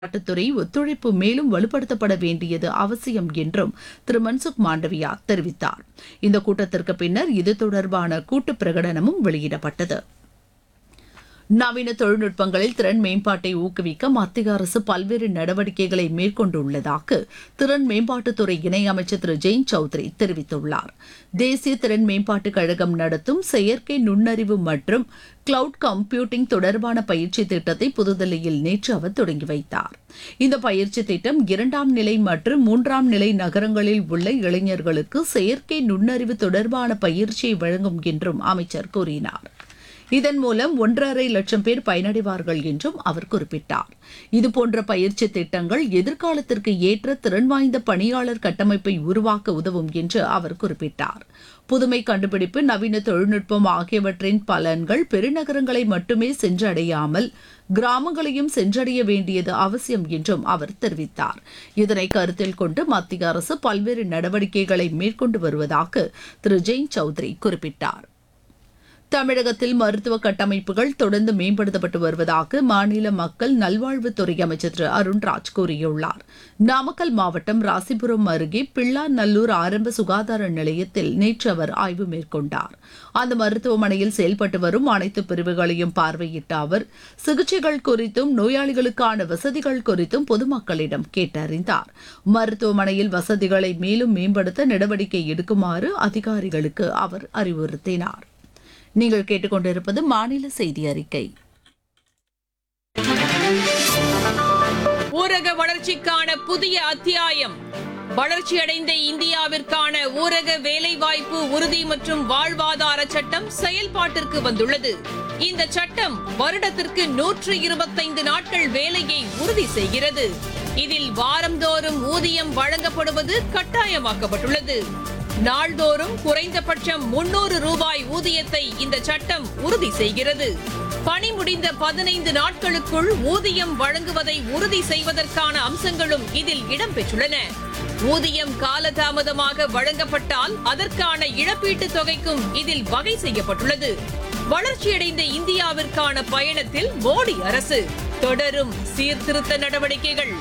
துறை ஒத்துழைப்பு மேலும் வலுப்படுத்தப்பட வேண்டியது அவசியம் என்றும் திரு மன்சுக் மாண்டவியா தெரிவித்தார் இந்த கூட்டத்திற்கு பின்னர் இது தொடர்பான கூட்டு பிரகடனமும் வெளியிடப்பட்டது நவீன தொழில்நுட்பங்களில் திறன் மேம்பாட்டை ஊக்குவிக்க மத்திய அரசு பல்வேறு நடவடிக்கைகளை மேற்கொண்டுள்ளதாக திறன் மேம்பாட்டுத்துறை இணையமைச்சர் திரு ஜெயின் சௌத்ரி தெரிவித்துள்ளார் தேசிய திறன் மேம்பாட்டுக் கழகம் நடத்தும் செயற்கை நுண்ணறிவு மற்றும் கிளவுட் கம்ப்யூட்டிங் தொடர்பான பயிற்சி திட்டத்தை புதுதில்லியில் நேற்று அவர் தொடங்கி வைத்தார் இந்த பயிற்சி திட்டம் இரண்டாம் நிலை மற்றும் மூன்றாம் நிலை நகரங்களில் உள்ள இளைஞர்களுக்கு செயற்கை நுண்ணறிவு தொடர்பான பயிற்சியை வழங்கும் என்றும் அமைச்சர் கூறினார் இதன் மூலம் ஒன்றரை லட்சம் பேர் பயனடைவார்கள் என்றும் அவர் குறிப்பிட்டார் இதுபோன்ற பயிற்சி திட்டங்கள் எதிர்காலத்திற்கு ஏற்ற திறன் வாய்ந்த பணியாளர் கட்டமைப்பை உருவாக்க உதவும் என்று அவர் குறிப்பிட்டார் புதுமை கண்டுபிடிப்பு நவீன தொழில்நுட்பம் ஆகியவற்றின் பலன்கள் பெருநகரங்களை மட்டுமே சென்றடையாமல் கிராமங்களையும் சென்றடைய வேண்டியது அவசியம் என்றும் அவர் தெரிவித்தார் இதனை கருத்தில் கொண்டு மத்திய அரசு பல்வேறு நடவடிக்கைகளை மேற்கொண்டு வருவதாக திரு ஜெயின் சௌத்ரி குறிப்பிட்டார் தமிழகத்தில் மருத்துவ கட்டமைப்புகள் தொடர்ந்து மேம்படுத்தப்பட்டு வருவதாக மாநில மக்கள் நல்வாழ்வுத்துறை அமைச்சர் திரு அருண்ராஜ் கூறியுள்ளார் நாமக்கல் மாவட்டம் ராசிபுரம் அருகே பிள்ளாநல்லூர் ஆரம்ப சுகாதார நிலையத்தில் நேற்று அவர் ஆய்வு மேற்கொண்டார் அந்த மருத்துவமனையில் செயல்பட்டு வரும் அனைத்து பிரிவுகளையும் பார்வையிட்ட அவர் சிகிச்சைகள் குறித்தும் நோயாளிகளுக்கான வசதிகள் குறித்தும் பொதுமக்களிடம் கேட்டறிந்தார் மருத்துவமனையில் வசதிகளை மேலும் மேம்படுத்த நடவடிக்கை எடுக்குமாறு அதிகாரிகளுக்கு அவர் அறிவுறுத்தினார் நீங்கள் கேட்டுக்கொண்டிருப்பது மாநில செய்தி அறிக்கை ஊரக வளர்ச்சிக்கான புதிய அத்தியாயம் வளர்ச்சியடைந்த இந்தியாவிற்கான ஊரக வேலைவாய்ப்பு உறுதி மற்றும் வாழ்வாதார சட்டம் செயல்பாட்டிற்கு வந்துள்ளது இந்த சட்டம் வருடத்திற்கு நூற்று இருபத்தைந்து நாட்கள் வேலையை உறுதி செய்கிறது இதில் வாரந்தோறும் ஊதியம் வழங்கப்படுவது கட்டாயமாக்கப்பட்டுள்ளது நாள்தோறும் குறைந்தபட்சம் முன்னூறு ரூபாய் ஊதியத்தை இந்த சட்டம் உறுதி செய்கிறது பணி முடிந்த பதினைந்து நாட்களுக்குள் ஊதியம் வழங்குவதை உறுதி செய்வதற்கான அம்சங்களும் இதில் இடம்பெற்றுள்ளன ஊதியம் காலதாமதமாக வழங்கப்பட்டால் அதற்கான இழப்பீட்டுத் தொகைக்கும் இதில் வகை செய்யப்பட்டுள்ளது வளர்ச்சியடைந்த இந்தியாவிற்கான பயணத்தில் மோடி அரசு தொடரும் சீர்திருத்த நடவடிக்கைகள்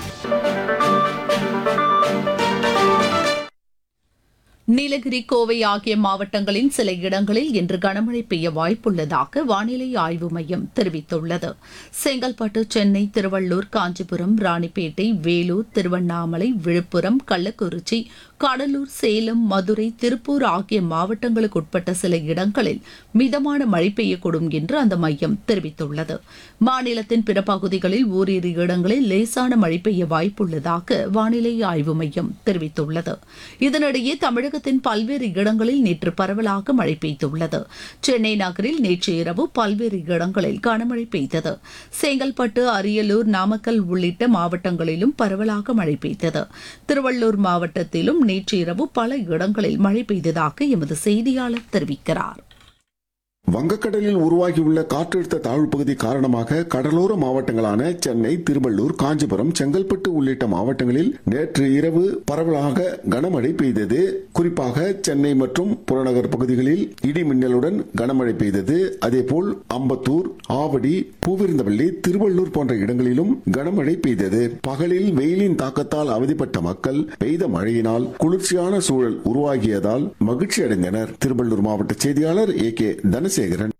நீலகிரி கோவை ஆகிய மாவட்டங்களின் சில இடங்களில் இன்று கனமழை பெய்ய வாய்ப்புள்ளதாக வானிலை ஆய்வு மையம் தெரிவித்துள்ளது செங்கல்பட்டு சென்னை திருவள்ளூர் காஞ்சிபுரம் ராணிப்பேட்டை வேலூர் திருவண்ணாமலை விழுப்புரம் கள்ளக்குறிச்சி கடலூர் சேலம் மதுரை திருப்பூர் ஆகிய மாவட்டங்களுக்கு உட்பட்ட சில இடங்களில் மிதமான மழை பெய்யக்கூடும் என்று அந்த மையம் தெரிவித்துள்ளது மாநிலத்தின் பிற பகுதிகளில் ஓரிரு இடங்களில் லேசான மழை பெய்ய வாய்ப்புள்ளதாக வானிலை ஆய்வு மையம் தெரிவித்துள்ளது இதனிடையே தமிழகத்தின் பல்வேறு இடங்களில் நேற்று பரவலாக மழை பெய்துள்ளது சென்னை நகரில் நேற்று இரவு பல்வேறு இடங்களில் கனமழை பெய்தது செங்கல்பட்டு அரியலூர் நாமக்கல் உள்ளிட்ட மாவட்டங்களிலும் பரவலாக மழை பெய்தது திருவள்ளூர் மாவட்டத்திலும் நேற்று இரவு பல இடங்களில் மழை பெய்ததாக எமது செய்தியாளர் தெரிவிக்கிறார் வங்கக்கடலில் உருவாகியுள்ள காற்றழுத்த தாழ்வு பகுதி காரணமாக கடலோர மாவட்டங்களான சென்னை திருவள்ளூர் காஞ்சிபுரம் செங்கல்பட்டு உள்ளிட்ட மாவட்டங்களில் நேற்று இரவு பரவலாக கனமழை பெய்தது குறிப்பாக சென்னை மற்றும் புறநகர் பகுதிகளில் இடி மின்னலுடன் கனமழை பெய்தது அதேபோல் அம்பத்தூர் ஆவடி பூவிருந்தவள்ளி திருவள்ளூர் போன்ற இடங்களிலும் கனமழை பெய்தது பகலில் வெயிலின் தாக்கத்தால் அவதிப்பட்ட மக்கள் பெய்த மழையினால் குளிர்ச்சியான சூழல் உருவாகியதால் மகிழ்ச்சி அடைந்தனர் திருவள்ளூர் மாவட்ட செய்தியாளர் ஏ கே தனசேகரன்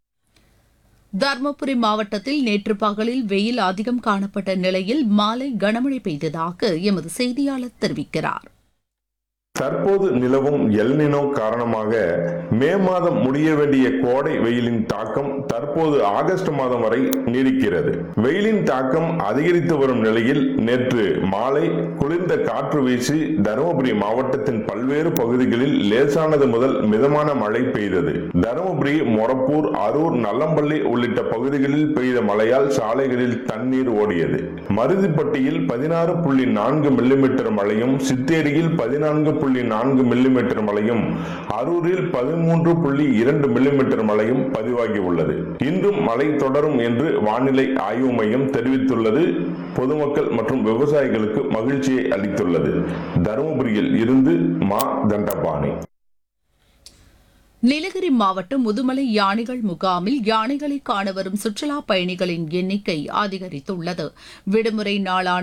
தர்மபுரி மாவட்டத்தில் நேற்று பகலில் வெயில் அதிகம் காணப்பட்ட நிலையில் மாலை கனமழை பெய்ததாக எமது செய்தியாளர் தெரிவிக்கிறார் தற்போது நிலவும் எல்னினோ காரணமாக மே மாதம் முடிய வேண்டிய கோடை வெயிலின் தாக்கம் தற்போது ஆகஸ்ட் மாதம் வரை நீடிக்கிறது வெயிலின் தாக்கம் அதிகரித்து வரும் நிலையில் நேற்று மாலை குளிர்ந்த காற்று வீசி தருமபுரி மாவட்டத்தின் பல்வேறு பகுதிகளில் லேசானது முதல் மிதமான மழை பெய்தது தருமபுரி மொரப்பூர் அரூர் நல்லம்பள்ளி உள்ளிட்ட பகுதிகளில் பெய்த மழையால் சாலைகளில் தண்ணீர் ஓடியது மருதிப்பட்டியில் பதினாறு புள்ளி நான்கு மில்லிமீட்டர் மழையும் சித்தேரியில் பதினான்கு புள்ளி நான்கு மில்லிமீட்டர் மழையும் அரூரில் பதிமூன்று புள்ளி இரண்டு மில்லிமீட்டர் மழையும் பதிவாகி உள்ளது இன்றும் மழை தொடரும் என்று வானிலை ஆய்வு மையம் தெரிவித்துள்ளது பொதுமக்கள் மற்றும் விவசாயிகளுக்கு மகிழ்ச்சியை அளித்துள்ளது தருமபுரியில் இருந்து மா தண்டபாணி நீலகிரி மாவட்டம் முதுமலை யானைகள் முகாமில் யானைகளை காண வரும் சுற்றுலா பயணிகளின் எண்ணிக்கை அதிகரித்துள்ளது விடுமுறை நாளான